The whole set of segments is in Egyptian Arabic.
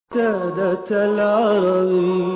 سادة العرب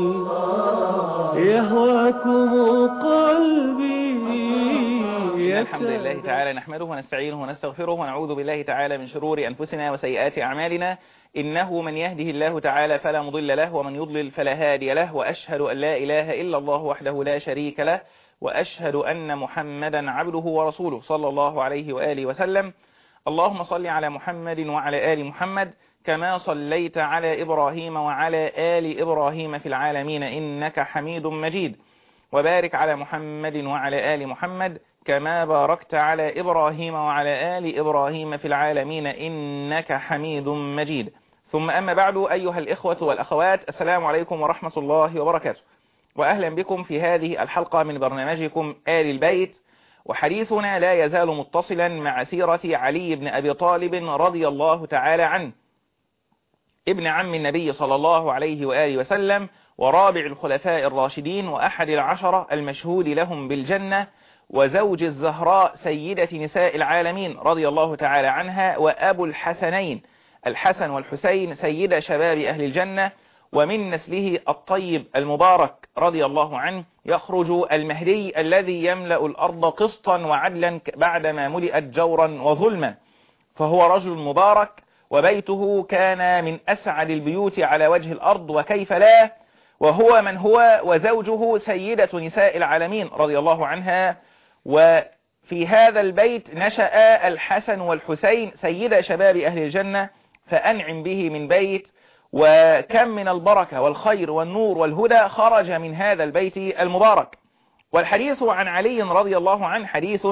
يهواكم قلبي إن الحمد لله تعالى نحمده ونستعينه ونستغفره ونعوذ بالله تعالى من شرور أنفسنا وسيئات أعمالنا إنه من يهده الله تعالى فلا مضل له ومن يضلل فلا هادي له وأشهد أن لا إله إلا الله وحده لا شريك له وأشهد أن محمدا عبده ورسوله صلى الله عليه وآله وسلم اللهم صل على محمد وعلى آل محمد كما صليت على إبراهيم وعلى آل إبراهيم في العالمين إنك حميد مجيد وبارك على محمد وعلى آل محمد كما باركت على إبراهيم وعلى آل إبراهيم في العالمين إنك حميد مجيد ثم أما بعد أيها الإخوة والأخوات السلام عليكم ورحمة الله وبركاته وأهلا بكم في هذه الحلقة من برنامجكم آل البيت وحديثنا لا يزال متصلا مع سيرة علي بن أبي طالب رضي الله تعالى عنه ابن عم النبي صلى الله عليه وآله وسلم ورابع الخلفاء الراشدين وأحد العشرة المشهود لهم بالجنة وزوج الزهراء سيدة نساء العالمين رضي الله تعالى عنها وأبو الحسنين الحسن والحسين سيد شباب أهل الجنة ومن نسله الطيب المبارك رضي الله عنه يخرج المهدي الذي يملأ الأرض قسطا وعدلا بعدما ملئت جورا وظلما فهو رجل مبارك وبيته كان من أسعد البيوت على وجه الأرض وكيف لا وهو من هو وزوجه سيدة نساء العالمين رضي الله عنها وفي هذا البيت نشأ الحسن والحسين سيد شباب أهل الجنة فأنعم به من بيت وكم من البركة والخير والنور والهدى خرج من هذا البيت المبارك والحديث عن علي رضي الله عنه حديث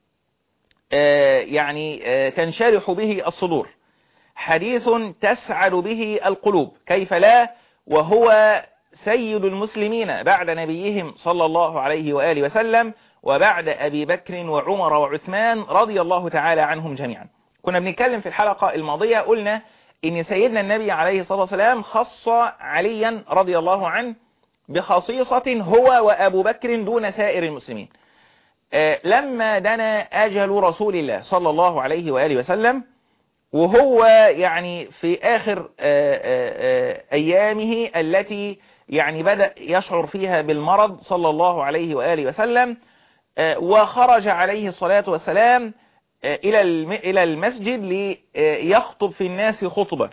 يعني تنشرح به الصدور حديث تسعد به القلوب كيف لا وهو سيد المسلمين بعد نبيهم صلى الله عليه وآله وسلم وبعد أبي بكر وعمر وعثمان رضي الله تعالى عنهم جميعا كنا بنتكلم في الحلقة الماضية قلنا إن سيدنا النبي عليه الصلاة والسلام خص عليا رضي الله عنه بخصيصة هو وأبو بكر دون سائر المسلمين لما دنا أجل رسول الله صلى الله عليه وآله وسلم وهو يعني في آخر أيامه التي يعني بدأ يشعر فيها بالمرض صلى الله عليه وآله وسلم وخرج عليه الصلاة والسلام إلى إلى المسجد ليخطب في الناس خطبة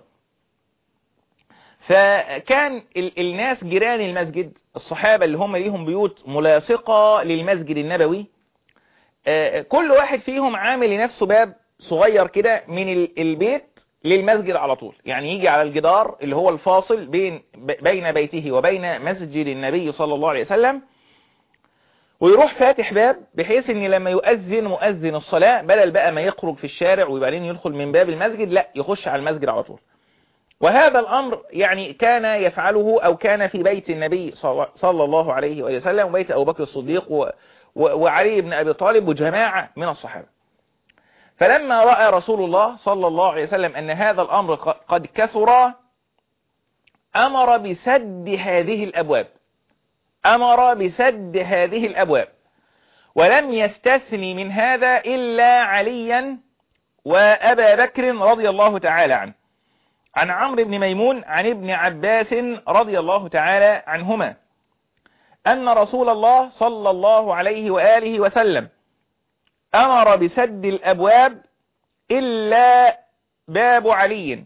فكان الناس جيران المسجد الصحابة اللي هم ليهم بيوت ملاصقة للمسجد النبوي كل واحد فيهم عامل لنفسه باب صغير كده من البيت للمسجد على طول يعني يجي على الجدار اللي هو الفاصل بين بين بيته وبين مسجد النبي صلى الله عليه وسلم ويروح فاتح باب بحيث ان لما يؤذن مؤذن الصلاة بدل بقى ما يخرج في الشارع وبعدين يدخل من باب المسجد لا يخش على المسجد على طول وهذا الأمر يعني كان يفعله أو كان في بيت النبي صلى الله عليه وسلم وبيت أبو بكر الصديق وعلي بن أبي طالب وجماعة من الصحابة فلما رأى رسول الله صلى الله عليه وسلم أن هذا الأمر قد كثر أمر بسد هذه الأبواب أمر بسد هذه الأبواب ولم يستثني من هذا إلا عليا وأبا بكر رضي الله تعالى عنه عن عمرو بن ميمون عن ابن عباس رضي الله تعالى عنهما أن رسول الله صلى الله عليه وآله وسلم أمر بسد الأبواب إلا باب علي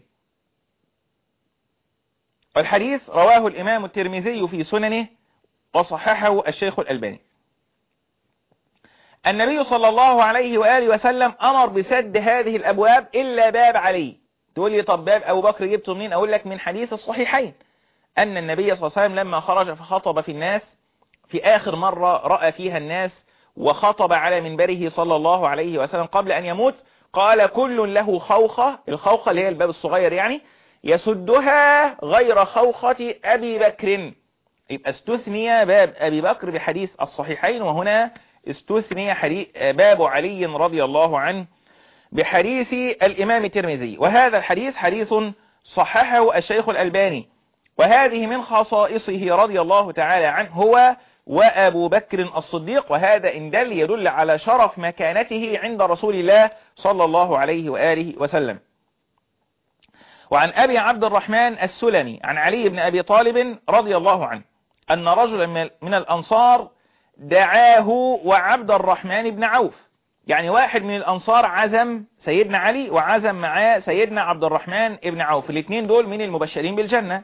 والحديث رواه الإمام الترمذي في سننه وصححه الشيخ الألباني النبي صلى الله عليه وآله وسلم أمر بسد هذه الأبواب إلا باب علي تقول لي طب باب أبو بكر جبته منين أقول لك من حديث الصحيحين أن النبي صلى الله عليه وسلم لما خرج فخطب في الناس في آخر مرة رأى فيها الناس وخطب على منبره صلى الله عليه وسلم قبل أن يموت قال كل له خوخة الخوخة اللي هي الباب الصغير يعني يسدها غير خوخة أبي بكر يبقى استثني باب أبي بكر بحديث الصحيحين وهنا استثني باب علي رضي الله عنه بحديث الإمام الترمذي وهذا الحديث حديث صححه الشيخ الألباني وهذه من خصائصه رضي الله تعالى عنه هو وأبو بكر الصديق وهذا إن دل يدل على شرف مكانته عند رسول الله صلى الله عليه وآله وسلم وعن أبي عبد الرحمن السلمي عن علي بن أبي طالب رضي الله عنه أن رجلا من الأنصار دعاه وعبد الرحمن بن عوف يعني واحد من الأنصار عزم سيدنا علي وعزم معاه سيدنا عبد الرحمن بن عوف الاثنين دول من المبشرين بالجنة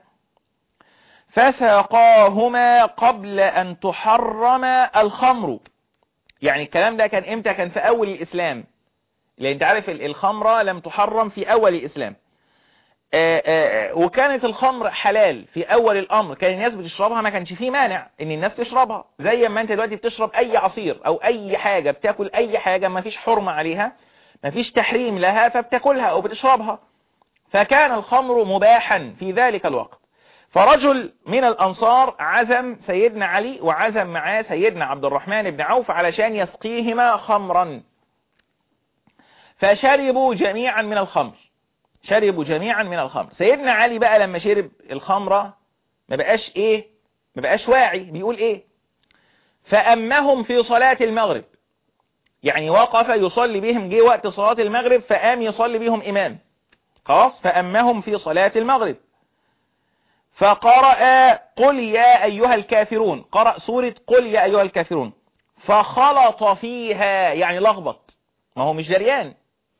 فساقاهما قبل أن تحرم الخمر يعني الكلام ده كان امتى كان في أول الإسلام لأن انت عارف الخمرة لم تحرم في أول الإسلام آآ آآ وكانت الخمر حلال في أول الأمر كان الناس بتشربها ما كانش فيه مانع ان الناس تشربها زي ما انت دلوقتي بتشرب أي عصير أو أي حاجة بتاكل أي حاجة ما فيش حرمة عليها ما فيش تحريم لها فبتاكلها أو بتشربها فكان الخمر مباحا في ذلك الوقت فرجل من الأنصار عزم سيدنا علي وعزم معاه سيدنا عبد الرحمن بن عوف علشان يسقيهما خمرا فشربوا جميعا من الخمر شربوا جميعا من الخمر سيدنا علي بقى لما شرب الخمرة ما بقاش ايه ما بقاش واعي بيقول ايه فأمهم في صلاة المغرب يعني وقف يصلي بهم جه وقت صلاة المغرب فقام يصلي بهم إمام خلاص فأمهم في صلاة المغرب فقرأ قل يا أيها الكافرون قرأ سورة قل يا أيها الكافرون فخلط فيها يعني لخبط ما هو مش جريان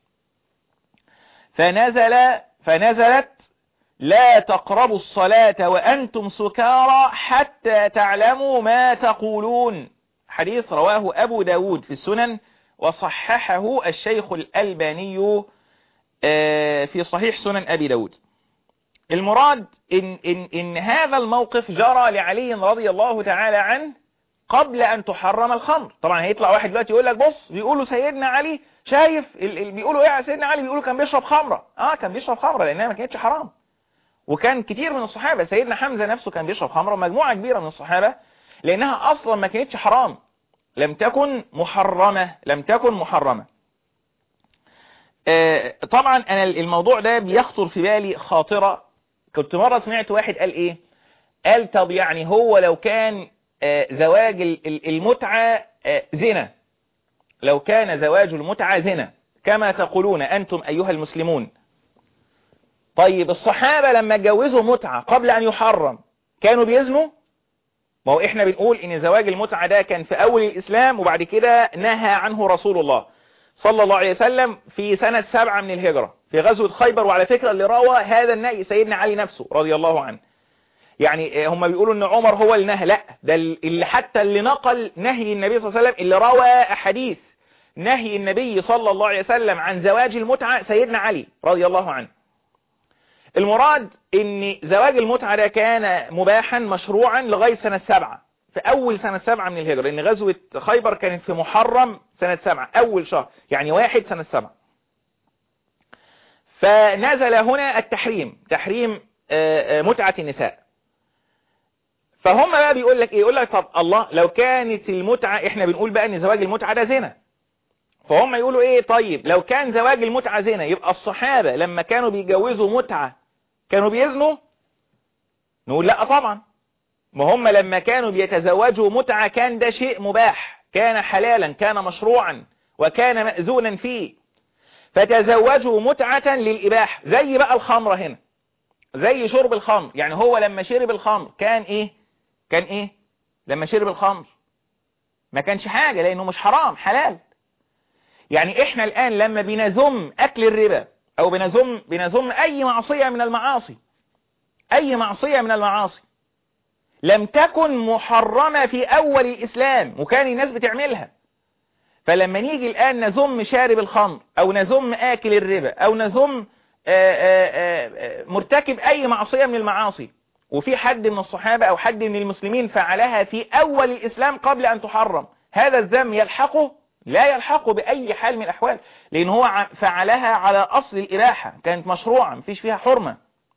فنزل فنزلت لا تقربوا الصلاة وأنتم سكارى حتى تعلموا ما تقولون حديث رواه أبو داود في السنن وصححه الشيخ الألباني في صحيح سنن أبي داود المراد إن, إن, إن هذا الموقف جرى لعلي رضي الله تعالى عنه قبل أن تحرم الخمر طبعا هيطلع واحد دلوقتي يقول لك بص بيقولوا سيدنا علي شايف ال ال بيقولوا ايه على سيدنا علي بيقولوا كان بيشرب خمرة اه كان بيشرب خمرة لانها ما كانتش حرام وكان كتير من الصحابة سيدنا حمزة نفسه كان بيشرب خمرة ومجموعة كبيرة من الصحابة لانها اصلا ما كانتش حرام لم تكن محرمة لم تكن محرمة آه طبعا انا الموضوع ده بيخطر في بالي خاطرة كنت مرة سمعت واحد قال ايه قال طب يعني هو لو كان آه زواج المتعة آه زنا لو كان زواج المتعة زنا كما تقولون أنتم أيها المسلمون طيب الصحابة لما اتجوزوا متعة قبل أن يحرم كانوا بيزنوا ما هو إحنا بنقول إن زواج المتعة ده كان في أول الإسلام وبعد كده نهى عنه رسول الله صلى الله عليه وسلم في سنة سبعة من الهجرة في غزوة خيبر وعلى فكرة اللي روى هذا النهي سيدنا علي نفسه رضي الله عنه يعني هم بيقولوا ان عمر هو اللي نهى لا ده اللي حتى اللي نقل نهي النبي صلى الله عليه وسلم اللي روى أحاديث نهي النبي صلى الله عليه وسلم عن زواج المتعة سيدنا علي رضي الله عنه المراد ان زواج المتعة ده كان مباحا مشروعا لغاية سنة سبعة في اول سنة سبعة من الهجرة لان غزوة خيبر كانت في محرم سنة سبعة اول شهر يعني واحد سنة سبعة فنزل هنا التحريم تحريم متعة النساء فهم بقى بيقول لك ايه يقول لك طب الله لو كانت المتعة احنا بنقول بقى ان زواج المتعة ده زنا فهم يقولوا ايه طيب لو كان زواج المتعة زنا يبقى الصحابة لما كانوا بيجوزوا متعة كانوا بيزنوا نقول لا طبعا ما هم لما كانوا بيتزوجوا متعة كان ده شيء مباح كان حلالا كان مشروعا وكان مأذونا فيه فتزوجوا متعة للإباحة زي بقى الخمرة هنا زي شرب الخمر يعني هو لما شرب الخمر كان ايه كان ايه لما شرب الخمر ما كانش حاجة لانه مش حرام حلال يعني احنا الان لما بنزم اكل الربا او بنزم بنزم اي معصية من المعاصي اي معصية من المعاصي لم تكن محرمة في اول الاسلام وكان الناس بتعملها فلما نيجي الان نزم شارب الخمر او نزم اكل الربا او نزم آآ آآ مرتكب اي معصية من المعاصي وفي حد من الصحابة او حد من المسلمين فعلها في اول الاسلام قبل ان تحرم هذا الذم يلحقه لا يلحقه باي حال من الاحوال لان هو فعلها على اصل الاباحة كانت مشروعة مفيش فيها حرمة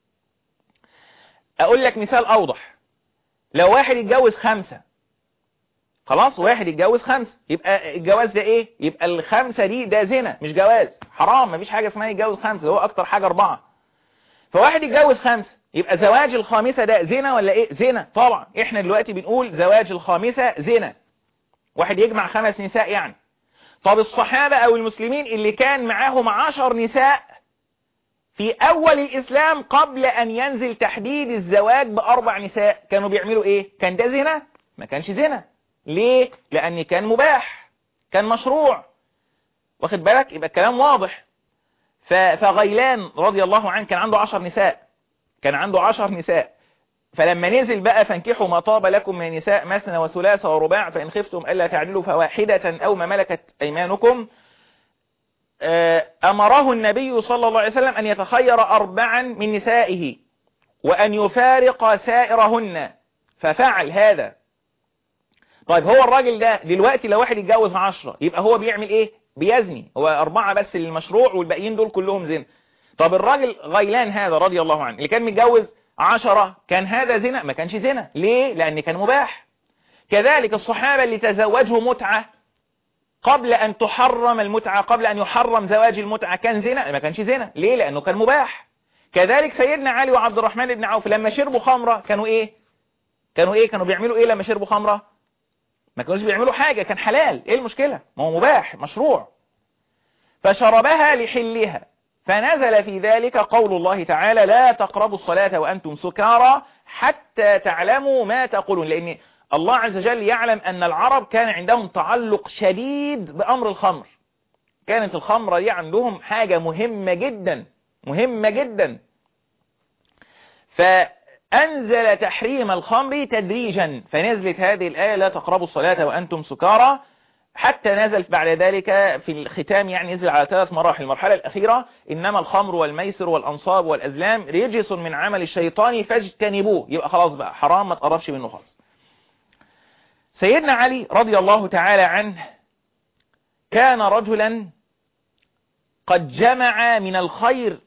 اقول لك مثال اوضح لو واحد يتجوز خمسة خلاص واحد يتجوز خمسة يبقى الجواز ده ايه يبقى الخمسة دي ده زنا مش جواز حرام مفيش حاجة اسمها يتجوز خمسة هو اكتر حاجة اربعة فواحد يتجوز خمسة يبقى زواج الخامسة ده زنا ولا ايه زنا طبعا احنا دلوقتي بنقول زواج الخامسة زنا واحد يجمع خمس نساء يعني طب الصحابة او المسلمين اللي كان معاهم عشر نساء في أول الإسلام قبل أن ينزل تحديد الزواج بأربع نساء كانوا بيعملوا إيه كان ده زنا ما كانش زنا ليه لأن كان مباح كان مشروع واخد بالك يبقى الكلام واضح ف- فغيلان رضي الله عنه كان عنده عشر نساء كان عنده عشر نساء فلما نزل بقى فانكحوا ما طاب لكم من النساء مثنى وثلاث ورباع فإن خفتم ألا تعدلوا فواحدة أو ما ملكت أيمانكم آه، أمره النبي صلى الله عليه وسلم أن يتخير أربعا من نسائه وأن يفارق سائرهن ففعل هذا طيب هو الراجل ده دلوقتي لو واحد يتجوز عشرة يبقى هو بيعمل ايه بيزني هو أربعة بس للمشروع والباقيين دول كلهم زنا طب الراجل غيلان هذا رضي الله عنه اللي كان متجوز عشرة كان هذا زنا ما كانش زنا ليه لأن كان مباح كذلك الصحابة اللي تزوجوا متعة قبل أن تحرم المتعة قبل أن يحرم زواج المتعة كان زنا ما كانش زنا ليه لأنه كان مباح كذلك سيدنا علي وعبد الرحمن بن عوف لما شربوا خمرة كانوا إيه كانوا إيه كانوا بيعملوا إيه لما شربوا خمرة ما كانوش بيعملوا حاجة كان حلال إيه المشكلة ما هو مباح مشروع فشربها لحلها فنزل في ذلك قول الله تعالى لا تقربوا الصلاة وأنتم سكارى حتى تعلموا ما تقولون لأن الله عز وجل يعلم أن العرب كان عندهم تعلق شديد بأمر الخمر كانت الخمرة دي عندهم حاجة مهمة جدا مهمة جدا فأنزل تحريم الخمر تدريجا فنزلت هذه الآية لا تقربوا الصلاة وأنتم سكارى حتى نزل بعد ذلك في الختام يعني نزل على ثلاث مراحل المرحلة الأخيرة إنما الخمر والميسر والأنصاب والأزلام رجس من عمل الشيطان فاجتنبوه يبقى خلاص بقى حرام ما تقربش منه خالص سيدنا علي رضي الله تعالى عنه كان رجلا قد جمع من الخير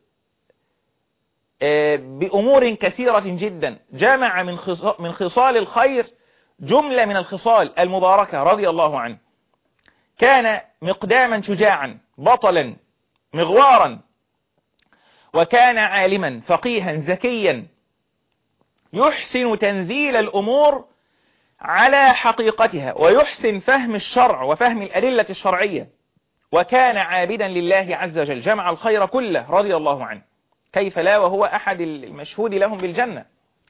بأمور كثيرة جدا جمع من من خصال الخير جملة من الخصال المباركة رضي الله عنه كان مقداما شجاعا بطلا مغوارا وكان عالما فقيها ذكيا يحسن تنزيل الأمور على حقيقتها ويحسن فهم الشرع وفهم الأدلة الشرعية وكان عابدا لله عز وجل جمع الخير كله رضي الله عنه كيف لا وهو أحد المشهود لهم بالجنة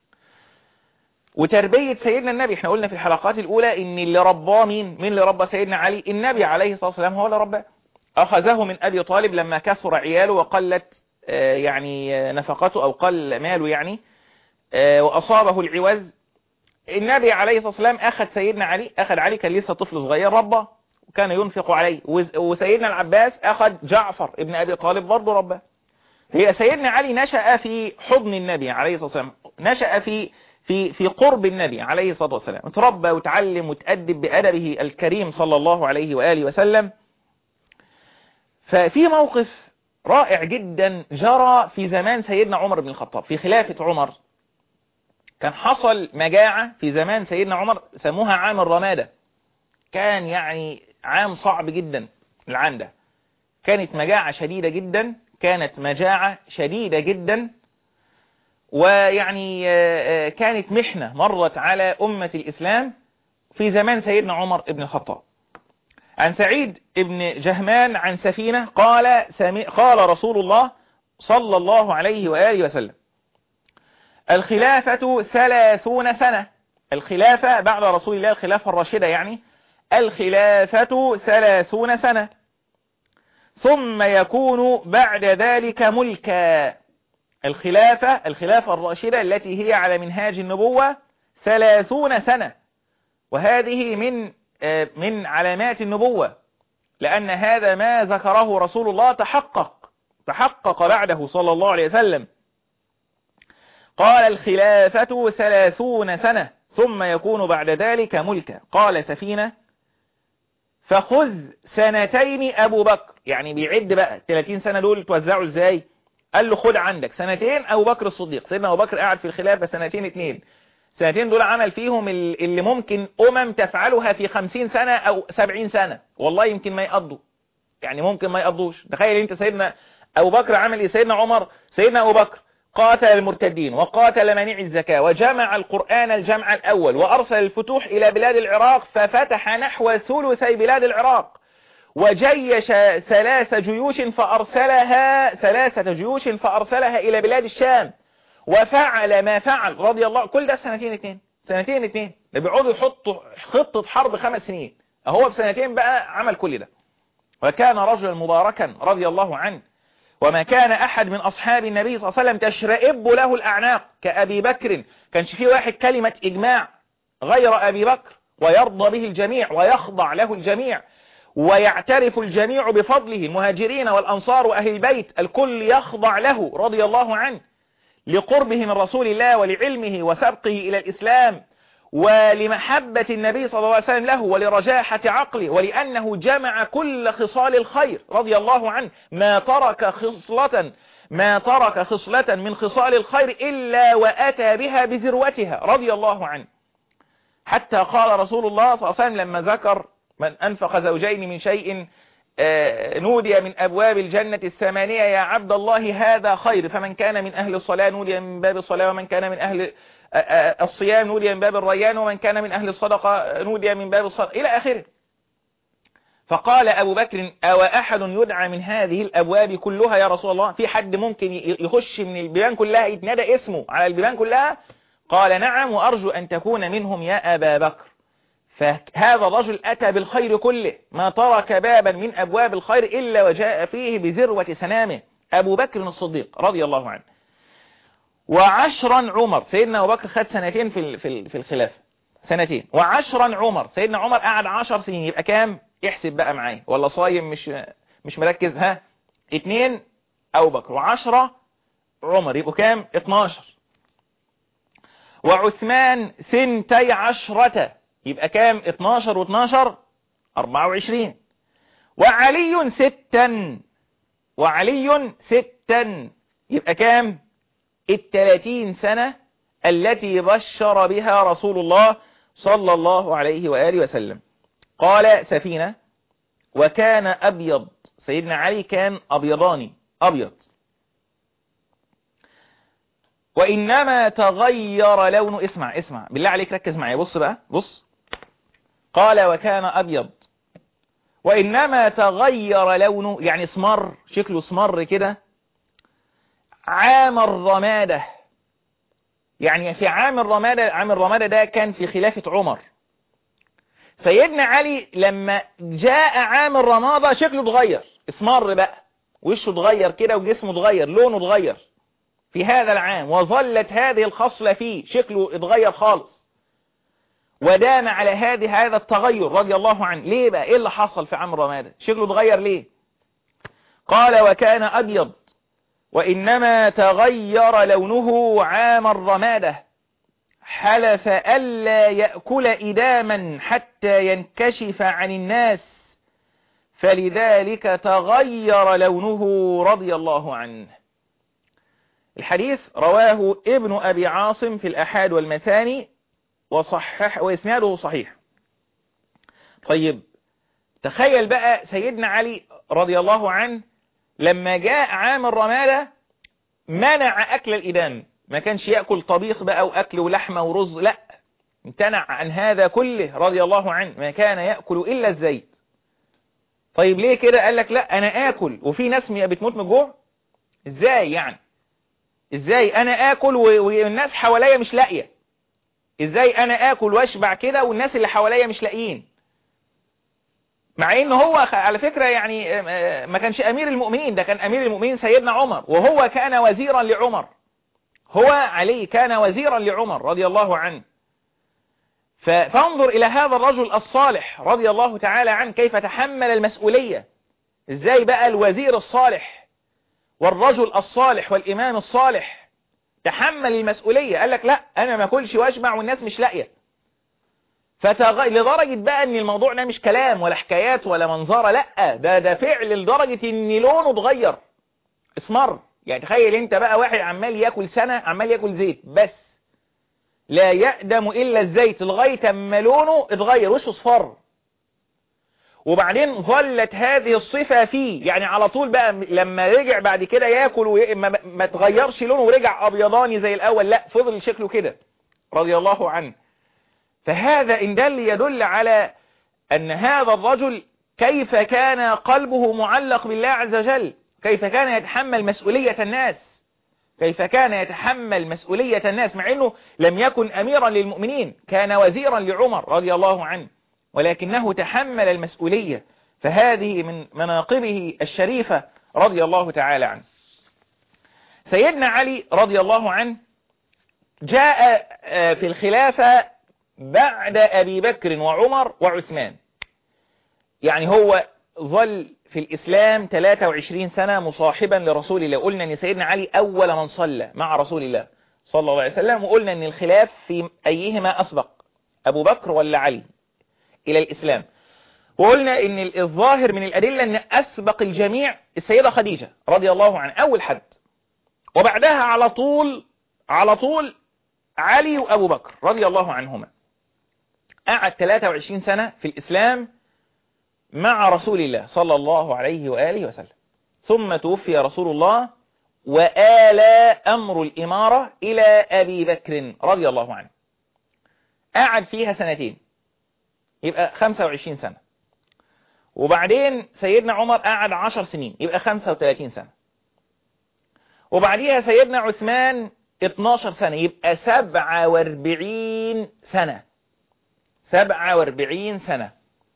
وتربية سيدنا النبي احنا قلنا في الحلقات الأولى ان اللي رباه مين مين اللي ربى سيدنا علي النبي عليه الصلاة والسلام هو اللي رباه أخذه من أبي طالب لما كسر عياله وقلت يعني نفقته أو قل ماله يعني وأصابه العوز النبي عليه الصلاة والسلام أخذ سيدنا علي أخذ علي كان لسه طفل صغير ربه وكان ينفق عليه وسيدنا العباس أخذ جعفر ابن أبي طالب برضه ربه هي سيدنا علي نشأ في حضن النبي عليه الصلاة والسلام نشأ في في في قرب النبي عليه الصلاة والسلام اتربى وتعلم وتأدب بأدبه الكريم صلى الله عليه وآله وسلم ففي موقف رائع جدا جرى في زمان سيدنا عمر بن الخطاب في خلافة عمر كان حصل مجاعة في زمان سيدنا عمر سموها عام الرمادة كان يعني عام صعب جدا العام ده كانت مجاعة شديدة جدا كانت مجاعة شديدة جدا ويعني كانت محنة مرت على أمة الإسلام في زمان سيدنا عمر بن الخطاب عن سعيد بن جهمان عن سفينة قال سمي قال رسول الله صلى الله عليه وآله وسلم الخلافة ثلاثون سنة الخلافة بعد رسول الله الخلافة الراشدة يعني الخلافة ثلاثون سنة ثم يكون بعد ذلك ملكا الخلافة الخلافة الراشدة التي هي على منهاج النبوة ثلاثون سنة وهذه من من علامات النبوة لأن هذا ما ذكره رسول الله تحقق تحقق بعده صلى الله عليه وسلم قال الخلافة ثلاثون سنة ثم يكون بعد ذلك ملكا قال سفينة فخذ سنتين أبو بكر يعني بيعد بقى 30 سنة دول توزعوا ازاي قال له خد عندك سنتين أبو بكر الصديق سيدنا أبو بكر قاعد في الخلافة سنتين اتنين سنتين دول عمل فيهم اللي ممكن أمم تفعلها في خمسين سنة أو سبعين سنة والله يمكن ما يقضوا يعني ممكن ما يقضوش تخيل انت سيدنا أبو بكر عمل ايه سيدنا عمر سيدنا أبو بكر قاتل المرتدين وقاتل منيع الزكاة وجمع القرآن الجمع الأول وأرسل الفتوح إلى بلاد العراق ففتح نحو ثلثي بلاد العراق وجيش ثلاث جيوش فأرسلها ثلاثة جيوش فأرسلها إلى بلاد الشام وفعل ما فعل رضي الله كل ده سنتين اتنين سنتين اتنين ده بيقعدوا يحطوا خطة حرب خمس سنين هو في سنتين بقى عمل كل ده وكان رجلا مباركا رضي الله عنه وما كان أحد من أصحاب النبي صلى الله عليه وسلم تشرئب له الأعناق كأبي بكر كانش في واحد كلمة إجماع غير أبي بكر ويرضى به الجميع ويخضع له الجميع ويعترف الجميع بفضله المهاجرين والأنصار وأهل البيت الكل يخضع له رضي الله عنه لقربه من رسول الله ولعلمه وسبقه إلى الإسلام ولمحبة النبي صلى الله عليه وسلم له ولرجاحة عقله ولأنه جمع كل خصال الخير رضي الله عنه ما ترك خصلة ما ترك خصلة من خصال الخير إلا وأتى بها بذروتها رضي الله عنه حتى قال رسول الله صلى الله عليه وسلم لما ذكر من أنفق زوجين من شيء نودي من أبواب الجنة الثمانية يا عبد الله هذا خير فمن كان من أهل الصلاة نودي من باب الصلاة ومن كان من أهل الصيام نودي من باب الريان ومن كان من أهل الصدقة نودي من باب الصدقة إلى آخره فقال أبو بكر أو أحد يدعى من هذه الأبواب كلها يا رسول الله في حد ممكن يخش من البيبان كلها يتنادى اسمه على البيبان كلها قال نعم وأرجو أن تكون منهم يا أبا بكر فهذا الرجل أتى بالخير كله ما ترك بابا من أبواب الخير إلا وجاء فيه بذروة سنامه أبو بكر الصديق رضي الله عنه وعشرا عمر سيدنا أبو بكر خد سنتين في في في الخلافة سنتين وعشرا عمر سيدنا عمر قعد عشر سنين يبقى كام احسب بقى معايا ولا صايم مش مش مركز ها اتنين أبو بكر وعشرة عمر يبقوا كام 12 وعثمان سنتي عشرة يبقى كام 12 و12 24 وعلي ستا وعلي ستا يبقى كام الثلاثين سنة التي بشر بها رسول الله صلى الله عليه وآله وسلم قال سفينة وكان أبيض سيدنا علي كان أبيضاني أبيض وإنما تغير لونه اسمع اسمع بالله عليك ركز معي بص بقى بص قال وكان أبيض وإنما تغير لونه يعني اسمر شكله اسمر كده عام الرمادة يعني في عام الرمادة عام الرمادة ده كان في خلافة عمر سيدنا علي لما جاء عام الرمادة شكله اتغير اسمر بقى وشه اتغير كده وجسمه اتغير لونه اتغير في هذا العام وظلت هذه الخصلة فيه شكله اتغير خالص ودام على هذه هذا التغير رضي الله عنه ليه بقى ايه اللي حصل في عام الرمادة شكله اتغير ليه قال وكان أبيض وإنما تغير لونه عام الرمادة حلف ألا يأكل إداما حتى ينكشف عن الناس فلذلك تغير لونه رضي الله عنه الحديث رواه ابن أبي عاصم في الأحاد والمثاني وصحح وإسناده صحيح طيب تخيل بقى سيدنا علي رضي الله عنه لما جاء عام الرمادة منع أكل الإدام ما كانش يأكل طبيخ بقى وأكل ولحمة ورز لا امتنع عن هذا كله رضي الله عنه ما كان يأكل إلا الزيت طيب ليه كده قال لك لا أنا آكل وفي ناس بتموت من الجوع إزاي يعني إزاي أنا آكل والناس حواليا مش لاقية إزاي أنا آكل واشبع كده والناس اللي حواليا مش لاقيين مع ان هو على فكرة يعني ما كانش امير المؤمنين ده كان امير المؤمنين سيدنا عمر وهو كان وزيرا لعمر هو علي كان وزيرا لعمر رضي الله عنه فانظر الى هذا الرجل الصالح رضي الله تعالى عنه كيف تحمل المسؤولية ازاي بقى الوزير الصالح والرجل الصالح والامام الصالح تحمل المسؤولية قال لك لا انا ما اكلش واشبع والناس مش لاقيه فتغ... لدرجة بقى ان الموضوع ده مش كلام ولا حكايات ولا منظرة لا ده ده فعل لدرجة ان لونه اتغير اسمر يعني تخيل انت بقى واحد عمال ياكل سنة عمال ياكل زيت بس لا يقدم الا الزيت لغاية اما لونه اتغير وشه اصفر وبعدين ظلت هذه الصفة فيه يعني على طول بقى لما رجع بعد كده ياكل وي... ما... ما تغيرش لونه ورجع ابيضاني زي الاول لا فضل شكله كده رضي الله عنه فهذا إن دل يدل على أن هذا الرجل كيف كان قلبه معلق بالله عز وجل كيف كان يتحمل مسؤولية الناس كيف كان يتحمل مسؤولية الناس مع أنه لم يكن أميرا للمؤمنين كان وزيرا لعمر رضي الله عنه ولكنه تحمل المسؤولية فهذه من مناقبه الشريفة رضي الله تعالى عنه سيدنا علي رضي الله عنه جاء في الخلافة بعد أبي بكر وعمر وعثمان يعني هو ظل في الإسلام 23 سنة مصاحبا لرسول الله قلنا أن سيدنا علي أول من صلى مع رسول الله صلى الله عليه وسلم وقلنا أن الخلاف في أيهما أسبق أبو بكر ولا علي إلى الإسلام وقلنا أن الظاهر من الأدلة أن أسبق الجميع السيدة خديجة رضي الله عنها أول حد وبعدها على طول على طول علي وأبو بكر رضي الله عنهما قعد 23 سنة في الإسلام مع رسول الله صلى الله عليه وآله وسلم ثم توفي رسول الله وآل أمر الإمارة إلى أبي بكر رضي الله عنه قعد فيها سنتين يبقى 25 سنة وبعدين سيدنا عمر قعد 10 سنين يبقى 35 سنة وبعديها سيدنا عثمان 12 سنة يبقى 47 سنة 47 سنة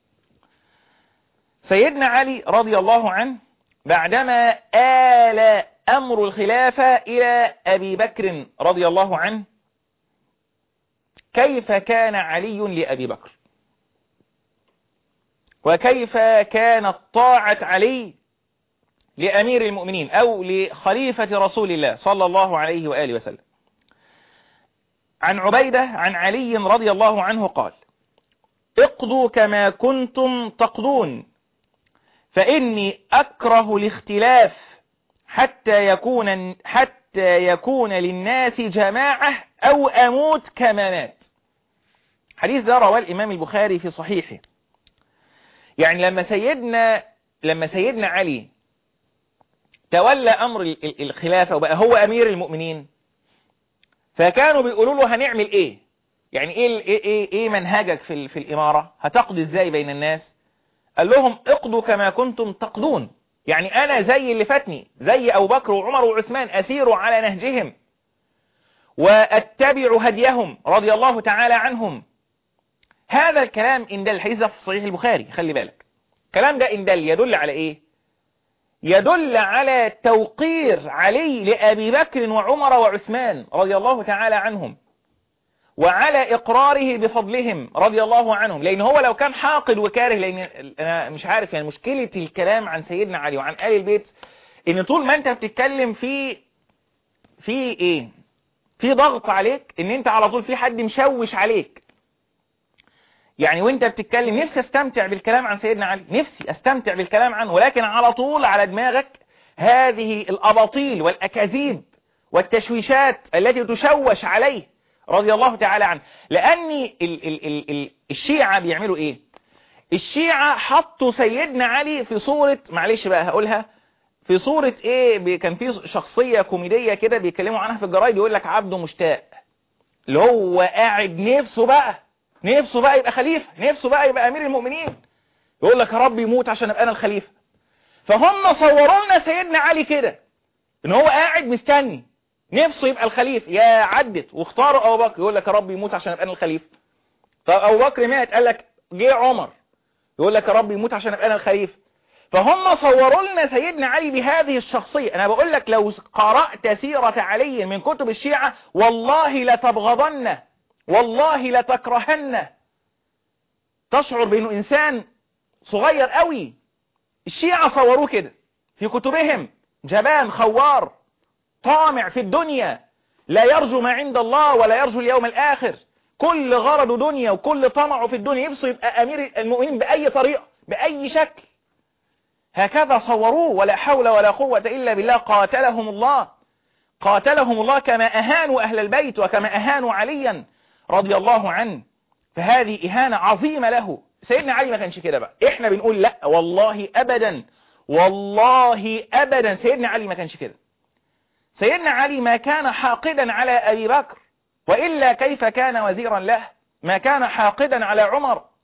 سيدنا علي رضي الله عنه بعدما آل أمر الخلافة إلى أبي بكر رضي الله عنه كيف كان علي لأبي بكر وكيف كانت طاعة علي لأمير المؤمنين أو لخليفة رسول الله صلى الله عليه وآله وسلم عن عبيدة عن علي رضي الله عنه قال اقضوا كما كنتم تقضون فإني أكره الاختلاف حتى يكون حتى يكون للناس جماعة أو أموت كما مات حديث ده رواه الإمام البخاري في صحيحه يعني لما سيدنا لما سيدنا علي تولى أمر الخلافة وبقى هو أمير المؤمنين فكانوا بيقولوا له هنعمل إيه يعني إيه إيه إيه, إيه منهجك في في الإمارة هتقضي إزاي بين الناس قال لهم اقضوا كما كنتم تقضون يعني أنا زي اللي فاتني زي أبو بكر وعمر وعثمان أسير على نهجهم وأتبع هديهم رضي الله تعالى عنهم هذا الكلام إن دل الحديث في صحيح البخاري خلي بالك الكلام ده إن دل يدل على إيه يدل على توقير علي لأبي بكر وعمر وعثمان رضي الله تعالى عنهم وعلى إقراره بفضلهم رضي الله عنهم لأن هو لو كان حاقد وكاره لأن أنا مش عارف يعني مشكلة الكلام عن سيدنا علي وعن آل البيت إن طول ما أنت بتتكلم في في إيه في ضغط عليك إن أنت على طول في حد مشوش عليك يعني وانت بتتكلم نفسي استمتع بالكلام عن سيدنا علي نفسي استمتع بالكلام عنه ولكن على طول على دماغك هذه الأباطيل والأكاذيب والتشويشات التي تشوش عليه رضي الله تعالى عنه لأن ال ال ال ال الشيعة بيعملوا ايه الشيعة حطوا سيدنا علي في صورة معلش بقى هقولها في صورة ايه كان في شخصية كوميدية كده بيتكلموا عنها في الجرايد يقول لك عبده مشتاق اللي هو قاعد نفسه بقى نفسه بقى يبقى خليفة نفسه بقى يبقى أمير المؤمنين يقول لك يا رب يموت عشان أبقى أنا الخليفة فهم صوروا لنا سيدنا علي كده إن هو قاعد مستني نفسه يبقى الخليفة يا عدت واختاروا أبو بكر يقول لك يا رب يموت عشان أبقى أنا الخليفة طب أبو بكر مات قال لك جه عمر يقول لك يا رب يموت عشان أبقى أنا الخليفة فهم صوروا لنا سيدنا علي بهذه الشخصية أنا بقول لك لو قرأت سيرة علي من كتب الشيعة والله لتبغضنه والله لتكرهن تشعر بأنه إنسان صغير قوي الشيعة صوروه كده في كتبهم جبان خوار طامع في الدنيا لا يرجو ما عند الله ولا يرجو اليوم الآخر كل غرض دنيا وكل طمعه في الدنيا يبصر يبقى أمير المؤمنين بأي طريقة بأي شكل هكذا صوروه ولا حول ولا قوة إلا بالله قاتلهم الله قاتلهم الله كما أهانوا أهل البيت وكما أهانوا عليا رضي الله عنه فهذه إهانة عظيمة له سيدنا علي ما كانش كده بقى احنا بنقول لا والله أبدا والله أبدا سيدنا علي ما كانش كده سيدنا علي ما كان حاقدا على أبي بكر وإلا كيف كان وزيرا له ما كان حاقدا على عمر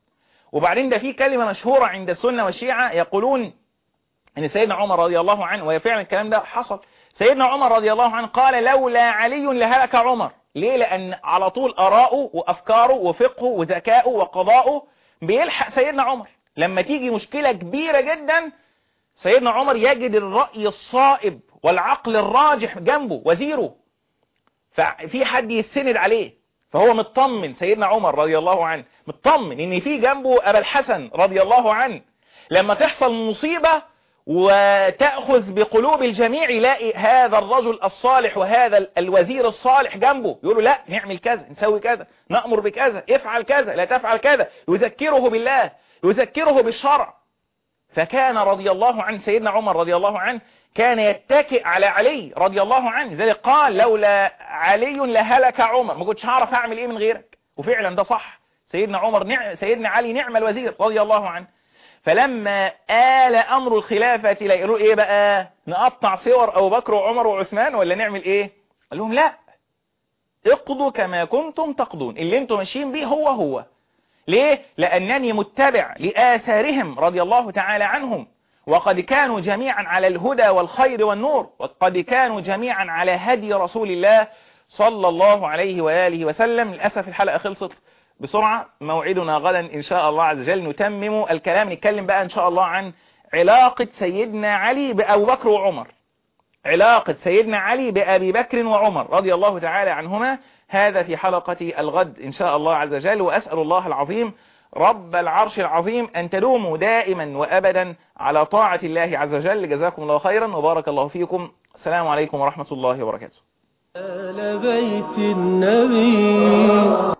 وبعدين ده في كلمة مشهورة عند السنة والشيعة يقولون ان سيدنا عمر رضي الله عنه وهي فعلا الكلام ده حصل سيدنا عمر رضي الله عنه قال لولا علي لهلك عمر ليه لان على طول اراءه وافكاره وفقهه وذكائه وقضاؤه بيلحق سيدنا عمر لما تيجي مشكلة كبيرة جدا سيدنا عمر يجد الرأي الصائب والعقل الراجح جنبه وزيره ففي حد يستند عليه فهو مطمن سيدنا عمر رضي الله عنه مطمن ان في جنبه ابا الحسن رضي الله عنه لما تحصل مصيبة وتأخذ بقلوب الجميع يلاقي هذا الرجل الصالح وهذا الوزير الصالح جنبه يقولوا لا نعمل كذا نسوي كذا نأمر بكذا افعل كذا لا تفعل كذا يذكره بالله يذكره بالشرع فكان رضي الله عنه سيدنا عمر رضي الله عنه كان يتكئ على علي رضي الله عنه ذلك قال لولا علي لهلك عمر ما كنتش هعرف اعمل ايه من غيرك وفعلا ده صح سيدنا عمر نعم سيدنا علي نعم الوزير رضي الله عنه فلما آل أمر الخلافة لقوا إيه بقى نقطع صور أبو بكر وعمر وعثمان ولا نعمل إيه قال لهم لا اقضوا كما كنتم تقضون اللي انتم ماشيين بيه هو هو ليه لأنني متبع لآثارهم رضي الله تعالى عنهم وقد كانوا جميعا على الهدى والخير والنور وقد كانوا جميعا على هدي رسول الله صلى الله عليه وآله وسلم للأسف الحلقة خلصت بسرعة موعدنا غدا إن شاء الله عز وجل نتمم الكلام نتكلم بقى إن شاء الله عن علاقة سيدنا علي بأبو بكر وعمر علاقة سيدنا علي بأبي بكر وعمر رضي الله تعالى عنهما هذا في حلقة الغد إن شاء الله عز وجل وأسأل الله العظيم رب العرش العظيم أن تدوموا دائما وأبدا على طاعة الله عز وجل جزاكم الله خيرا وبارك الله فيكم السلام عليكم ورحمة الله وبركاته آل بيت النبي